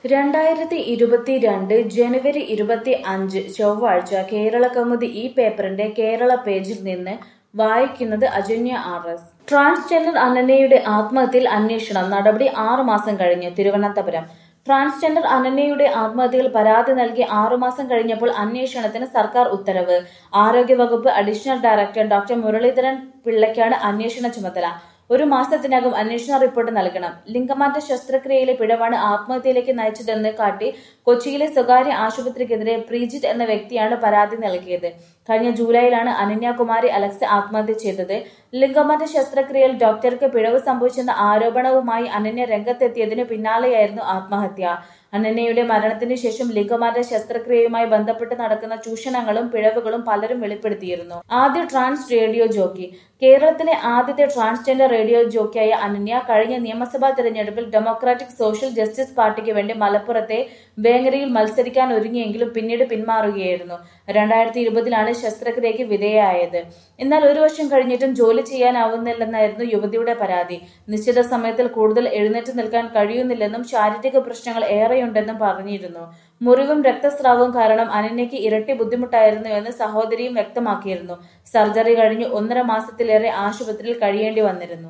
രണ്ടായിരത്തി ഇരുപത്തിരണ്ട് ജനുവരി ഇരുപത്തി അഞ്ച് ചൊവ്വാഴ്ച കേരള കൗമുദി ഈ പേപ്പറിന്റെ കേരള പേജിൽ നിന്ന് വായിക്കുന്നത് അജന്യ ആർ എസ് ട്രാൻസ്ജെൻഡർ അനന്യയുടെ ആത്മഹത്യയിൽ അന്വേഷണം നടപടി ആറു മാസം കഴിഞ്ഞ് തിരുവനന്തപുരം ട്രാൻസ്ജെൻഡർ അനന്യയുടെ ആത്മഹത്യയിൽ പരാതി നൽകി ആറുമാസം കഴിഞ്ഞപ്പോൾ അന്വേഷണത്തിന് സർക്കാർ ഉത്തരവ് ആരോഗ്യവകുപ്പ് അഡീഷണൽ ഡയറക്ടർ ഡോക്ടർ മുരളീധരൻ പിള്ളയ്ക്കാണ് അന്വേഷണ ചുമതല ഒരു മാസത്തിനകം അന്വേഷണ റിപ്പോർട്ട് നൽകണം ലിംഗമാറ്റ ശസ്ത്രക്രിയയിലെ പിഴവാണ് ആത്മഹത്യയിലേക്ക് നയിച്ചതെന്ന് കാട്ടി കൊച്ചിയിലെ സ്വകാര്യ ആശുപത്രിക്കെതിരെ പ്രീജിത്ത് എന്ന വ്യക്തിയാണ് പരാതി നൽകിയത് കഴിഞ്ഞ ജൂലൈയിലാണ് അനന്യകുമാരി അലക്സ് ആത്മഹത്യ ചെയ്തത് ലിംഗമാറ്റ ശസ്ത്രക്രിയയിൽ ഡോക്ടർക്ക് പിഴവ് സംഭവിച്ചെന്ന ആരോപണവുമായി അനന്യ രംഗത്തെത്തിയതിനു പിന്നാലെയായിരുന്നു ആത്മഹത്യ അനന്യയുടെ മരണത്തിന് ശേഷം ലിംഗമാറ്റ ശസ്ത്രക്രിയയുമായി ബന്ധപ്പെട്ട് നടക്കുന്ന ചൂഷണങ്ങളും പിഴവുകളും പലരും വെളിപ്പെടുത്തിയിരുന്നു ആദ്യ ട്രാൻസ് റേഡിയോ ജോക്കി കേരളത്തിലെ ആദ്യത്തെ ട്രാൻസ്ജെൻഡർ റേഡിയോ ജോക്കിയായ അനന്യ കഴിഞ്ഞ നിയമസഭാ തെരഞ്ഞെടുപ്പിൽ ഡെമോക്രാറ്റിക് സോഷ്യൽ ജസ്റ്റിസ് പാർട്ടിക്ക് വേണ്ടി മലപ്പുറത്തെ വേങ്ങരയിൽ മത്സരിക്കാൻ ഒരുങ്ങിയെങ്കിലും പിന്നീട് പിന്മാറുകയായിരുന്നു രണ്ടായിരത്തി ഇരുപതിലാണ് ശസ്ത്രക്രിയയ്ക്ക് വിധേയയായത് എന്നാൽ ഒരു വർഷം കഴിഞ്ഞിട്ടും ജോലി ചെയ്യാനാവുന്നില്ലെന്നായിരുന്നു യുവതിയുടെ പരാതി നിശ്ചിത സമയത്തിൽ കൂടുതൽ എഴുന്നേറ്റ് നിൽക്കാൻ കഴിയുന്നില്ലെന്നും ശാരീരിക പ്രശ്നങ്ങൾ ഏറെയുണ്ടെന്നും പറഞ്ഞിരുന്നു മുറിവും രക്തസ്രാവവും കാരണം അനന്യയ്ക്ക് ഇരട്ടി ബുദ്ധിമുട്ടായിരുന്നു എന്ന് സഹോദരിയും വ്യക്തമാക്കിയിരുന്നു സർജറി കഴിഞ്ഞ് ഒന്നര മാസത്തിലേറെ ആശുപത്രിയിൽ കഴിയേണ്ടി വന്നിരുന്നു